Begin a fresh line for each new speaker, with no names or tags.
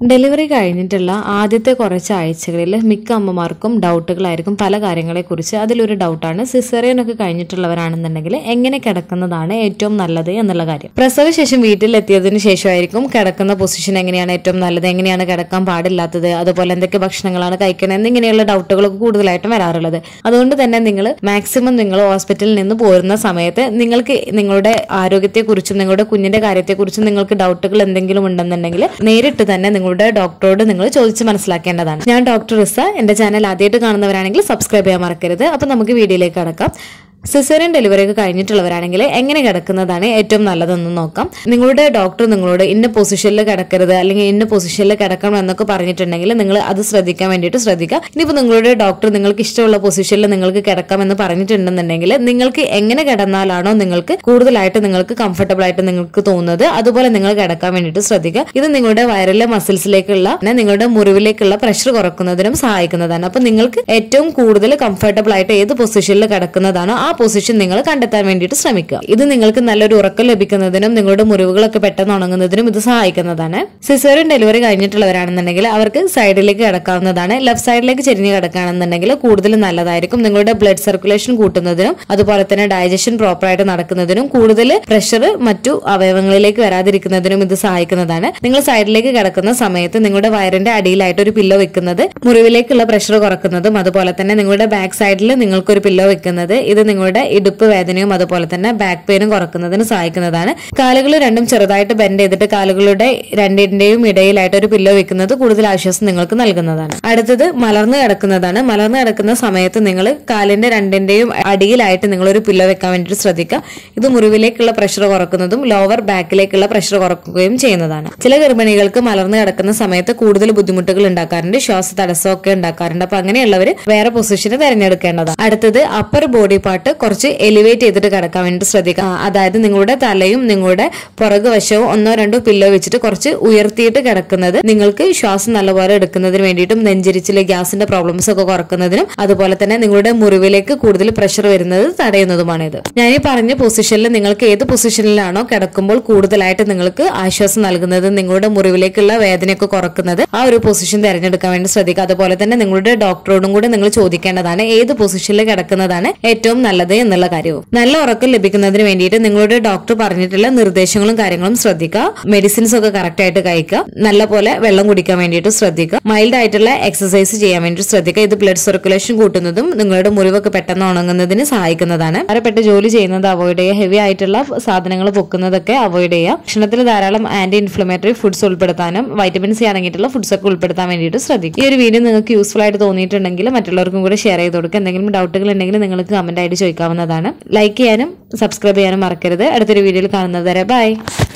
delivery കഴിഞ്ഞിട്ടുള്ള ആദ്യത്തെ കുറച്ച് ആഴ്ചകളിൽ മിക്ക അമ്മമാർക്കും ഡൗട്ടുകളായിരിക്കും പല കാര്യങ്ങളെക്കുറിച്ച് അതിലൊരു ഡൗട്ടാണ് സിസേറിയൻ ഒക്കെ കഴിഞ്ഞിട്ടുള്ളവരാണെന്നുണ്ടെങ്കിൽ എങ്ങനെ കിടക്കുന്നതാണ് ഏറ്റവും നല്ലത് എന്നുള്ള കാര്യം പ്രസവശേഷം വീട്ടിലെത്തിയതിനു ശേഷമായിരിക്കും കിടക്കുന്ന പൊസിഷൻ എങ്ങനെയാണ് ഏറ്റവും നല്ലത് എങ്ങനെയാണ് കിടക്കാൻ പാടില്ലാത്തത് അതുപോലെ എന്തൊക്കെ ഭക്ഷണങ്ങളാണ് കഴിക്കണം എന്നിങ്ങനെയുള്ള ഡൗട്ടുകളൊക്കെ കൂടുതലായിട്ടും വരാറുള്ളത് അതുകൊണ്ട് തന്നെ നിങ്ങൾ മാക്സിമം നിങ്ങൾ ഹോസ്പിറ്റലിൽ നിന്ന് പോരുന്ന സമയത്ത് നിങ്ങൾക്ക് നിങ്ങളുടെ ആരോഗ്യത്തെക്കുറിച്ചും നിങ്ങളുടെ കുഞ്ഞിന്റെ കാര്യത്തെക്കുറിച്ചും നിങ്ങൾക്ക് ഡൗട്ടുകൾ എന്തെങ്കിലും ഉണ്ടെന്നുണ്ടെങ്കിൽ നേരിട്ട് തന്നെ നിങ്ങളുടെ ഡോക്ടറോട് നിങ്ങൾ ചോദിച്ച് മനസ്സിലാക്കേണ്ടതാണ് ഞാൻ ഡോക്ടർ റിസ എന്റെ ചാനൽ ആദ്യമായിട്ട് കാണുന്നവരാണെങ്കിൽ സബ്സ്ക്രൈബ് ചെയ്യാൻ മറക്കരുത് അപ്പൊ നമുക്ക് വീഡിയോയിലേക്ക് കടക്കാം സിസേറിയൻ ഡെലിവറി ഒക്കെ കഴിഞ്ഞിട്ടുള്ളവരാണെങ്കിൽ എങ്ങനെ കിടക്കുന്നതാണ് ഏറ്റവും നല്ലതെന്ന് നോക്കാം നിങ്ങളുടെ ഡോക്ടർ നിങ്ങളോട് ഇന്ന പൊസിഷനിൽ കിടക്കരുത് അല്ലെങ്കിൽ ഇന്ന പൊസിഷനിൽ കിടക്കണം എന്നൊക്കെ പറഞ്ഞിട്ടുണ്ടെങ്കിൽ നിങ്ങൾ അത് ശ്രദ്ധിക്കാൻ വേണ്ടിയിട്ട് ശ്രദ്ധിക്കുക ഇനിയിപ്പോൾ നിങ്ങളുടെ ഡോക്ടർ നിങ്ങൾക്ക് ഇഷ്ടമുള്ള പൊസിഷനിൽ നിങ്ങൾക്ക് കിടക്കാമെന്ന് പറഞ്ഞിട്ടുണ്ടെന്നുണ്ടെങ്കിൽ നിങ്ങൾക്ക് എങ്ങനെ കിടന്നാലാണോ നിങ്ങൾക്ക് കൂടുതലായിട്ട് നിങ്ങൾക്ക് കംഫർട്ടബിൾ ആയിട്ട് നിങ്ങൾക്ക് തോന്നുന്നത് അതുപോലെ നിങ്ങൾ കിടക്കാൻ വേണ്ടിയിട്ട് ശ്രദ്ധിക്കുക ഇത് നിങ്ങളുടെ വയറിലെ മസിൽസിലേക്കുള്ള പിന്നെ നിങ്ങളുടെ മുറിവിലേക്കുള്ള പ്രഷർ കുറക്കുന്നതിനും സഹായിക്കുന്നതാണ് അപ്പൊ നിങ്ങൾക്ക് ഏറ്റവും കൂടുതൽ കംഫർട്ടബിൾ ആയിട്ട് ഏത് പൊസിഷനിൽ കിടക്കുന്നതാണോ ആ പൊസിഷൻ നിങ്ങൾ കണ്ടെത്താൻ വേണ്ടിയിട്ട് ശ്രമിക്കുക ഇത് നിങ്ങൾക്ക് നല്ലൊരു ഉറക്കം ലഭിക്കുന്നതിനും നിങ്ങളുടെ മുറിവുകളൊക്കെ പെട്ടെന്ന് ഉണങ്ങുന്നതിനും ഇത് സഹായിക്കുന്നതാണ് സിസേറിയൻ ഡെലിവറി കഴിഞ്ഞിട്ടുള്ളവരാണെന്നുണ്ടെങ്കിൽ അവർക്ക് സൈഡിലേക്ക് കിടക്കാവുന്നതാണ് ലെഫ്റ്റ് സൈഡിലേക്ക് ചെരിഞ്ഞ് കിടക്കുകയാണെന്നുണ്ടെങ്കിൽ കൂടുതൽ നല്ലതായിരിക്കും നിങ്ങളുടെ ബ്ലഡ് സർക്കുലേഷൻ കൂട്ടുന്നതിനും അതുപോലെ തന്നെ ഡൈജഷൻ പ്രോപ്പറായിട്ട് നടക്കുന്നതിനും കൂടുതൽ പ്രഷർ മറ്റു അവയവങ്ങളിലേക്ക് വരാതിരിക്കുന്നതിനും ഇത് സഹായിക്കുന്നതാണ് നിങ്ങൾ സൈഡിലേക്ക് കിടക്കുന്ന സമയത്ത് നിങ്ങളുടെ വയറിന്റെ അടിയിലായിട്ട് ഒരു പില്ലോ വെക്കുന്നത് മുറിവിലേക്കുള്ള പ്രഷർ കുറക്കുന്നതും അതുപോലെ തന്നെ നിങ്ങളുടെ ബാക്ക് സൈഡിൽ നിങ്ങൾക്കൊരു പില്ലോ വെക്കുന്നത് ഇത് നിങ്ങളുടെ ഇടുപ്പ് വേദനയും അതുപോലെ തന്നെ ബാക്ക് പെയിനും കുറക്കുന്നതിന് സഹായിക്കുന്നതാണ് കാലുകൾ രണ്ടും ചെറുതായിട്ട് ബെൻഡ് ചെയ്തിട്ട് കാലുകളുടെ രണ്ടിന്റെയും ഇടയിലായിട്ട് ഒരു പില്ലോ വെക്കുന്നത് കൂടുതൽ ആശ്വാസം നിങ്ങൾക്ക് നൽകുന്നതാണ് അടുത്തത് മലർന്നു കിടക്കുന്നതാണ് മലർന്നു കിടക്കുന്ന സമയത്ത് നിങ്ങൾ കാലിന്റെ രണ്ടിന്റെയും അടിയിലായിട്ട് നിങ്ങൾ ഒരു പില്ലോ വെക്കാൻ വേണ്ടിയിട്ട് ശ്രദ്ധിക്കുക ഇത് മുറിവിലേക്കുള്ള പ്രഷർ കുറക്കുന്നതും ലോവർ ബാക്കിലേക്കുള്ള പ്രഷർ കുറക്കുകയും ചെയ്യുന്നതാണ് ചില ഗർഭിണികൾക്ക് മലർന്നു കിടക്കുന്ന സമയത്ത് കൂടുതൽ ബുദ്ധിമുട്ടുകൾ ഉണ്ടാക്കാറുണ്ട് ശ്വാസ തടസ്സമൊക്കെ ഉണ്ടാക്കാറുണ്ട് അപ്പൊ അങ്ങനെയുള്ളവർ വേറെ പൊസിഷന് തിരഞ്ഞെടുക്കേണ്ടതാണ് അടുത്തത് അപ്പർ ബോഡി പാർട്ട് കുറച്ച് എലിവേറ്റ് ചെയ്തിട്ട് കിടക്കാൻ വേണ്ടി ശ്രദ്ധിക്കുക ആ, അതായത് നിങ്ങളുടെ തലയും നിങ്ങളുടെ പുറകു വശവും ഒന്നോ രണ്ടോ പില്ലോ വെച്ചിട്ട് കുറച്ച് ഉയർത്തിയിട്ട് കിടക്കുന്നത് നിങ്ങൾക്ക് ശ്വാസം നല്ലപോലെ എടുക്കുന്നതിന് വേണ്ടിയിട്ടും നെഞ്ചരിച്ചില് ഗ്യാസിന്റെ പ്രോബ്ലംസ് ഒക്കെ കുറക്കുന്നതിനും അതുപോലെ തന്നെ നിങ്ങളുടെ മുറിവിലേക്ക് കൂടുതൽ പ്രഷർ വരുന്നത് തടയുന്നതുമാണ് ഇത് ഞാൻ ഈ പറഞ്ഞ പൊസിഷനിൽ നിങ്ങൾക്ക് ഏത് പൊസിഷനിലാണോ കിടക്കുമ്പോൾ കൂടുതലായിട്ട് നിങ്ങൾക്ക് ആശ്വാസം നൽകുന്നത് നിങ്ങളുടെ മുറിവിലേക്കുള്ള വേദനയൊക്കെ കുറക്കുന്നത് ആ ഒരു പൊസിഷൻ തിരഞ്ഞെടുക്കാൻ വേണ്ടി ശ്രദ്ധിക്കുക അതുപോലെ തന്നെ നിങ്ങളുടെ ഡോക്ടറോടും കൂടെ നിങ്ങൾ ചോദിക്കേണ്ടതാണ് ഏത് പൊസിഷനിൽ കിടക്കുന്നതാണ് ഏറ്റവും നല്ലത് എന്നുള്ള കാര്യവും നല്ല ഉറക്കം ലഭിക്കുന്നതിന് വേണ്ടിയിട്ട് നിങ്ങളുടെ ഡോക്ടർ പറഞ്ഞിട്ടുള്ള നിർദ്ദേശങ്ങളും കാര്യങ്ങളും ശ്രദ്ധിക്കുക മെഡിസിൻസ് ഒക്കെ കറക്റ്റ് ആയിട്ട് കഴിക്കുക നല്ലപോലെ വെള്ളം കുടിക്കാൻ വേണ്ടിയിട്ട് ശ്രദ്ധിക്കുക മൈൽഡ് ആയിട്ടുള്ള എക്സസൈസ് ചെയ്യാൻ വേണ്ടി ശ്രദ്ധിക്കുക ഇത് ബ്ലഡ് സർക്കുലേഷൻ കൂട്ടുന്നതും നിങ്ങളുടെ മുറിവൊക്കെ പെട്ടെന്ന് ഉണങ്ങുന്നതിന് സഹായിക്കുന്നതാണ് ഭാരപ്പെട്ട് ജോലി ചെയ്യുന്നത് അവോയ്ഡ് ചെയ്യുക ഹെവി ആയിട്ടുള്ള സാധനങ്ങൾ പൊക്കുന്നതൊക്കെ അവോയ്ഡ് ചെയ്യുക ഭക്ഷണത്തിൽ ധാരാളം ആന്റി ഇൻഫ്ലമേറ്ററി ഫുഡ്സ് ഉൾപ്പെടുത്താനും വൈറ്റമിൻ സി അടങ്ങിയിട്ടുള്ള ഫുഡ്സ് ഒക്കെ ഉൾപ്പെടുത്താൻ വേണ്ടിയിട്ട് ശ്രദ്ധിക്കുക ഈ ഒരു വീഡിയോ നിങ്ങൾക്ക് യൂസ്ഫുൾ ആയിട്ട് തോന്നിയിട്ടുണ്ടെങ്കിൽ മറ്റുള്ളവർക്കും കൂടെ ഷെയർ ചെയ്ത് കൊടുക്കുക എന്തെങ്കിലും ഡൗട്ടുകൾ ഉണ്ടെങ്കിൽ നിങ്ങൾക്ക് കമന്റ് ആയിട്ട് ചോദിക്കാവുന്നതാണ് ലൈക്ക് ചെയ്യാനും സബ്സ്ക്രൈബ് ചെയ്യാനും മറക്കരുത് അടുത്തൊരു വീഡിയോയിൽ കാണുന്നത് വരെ ബൈ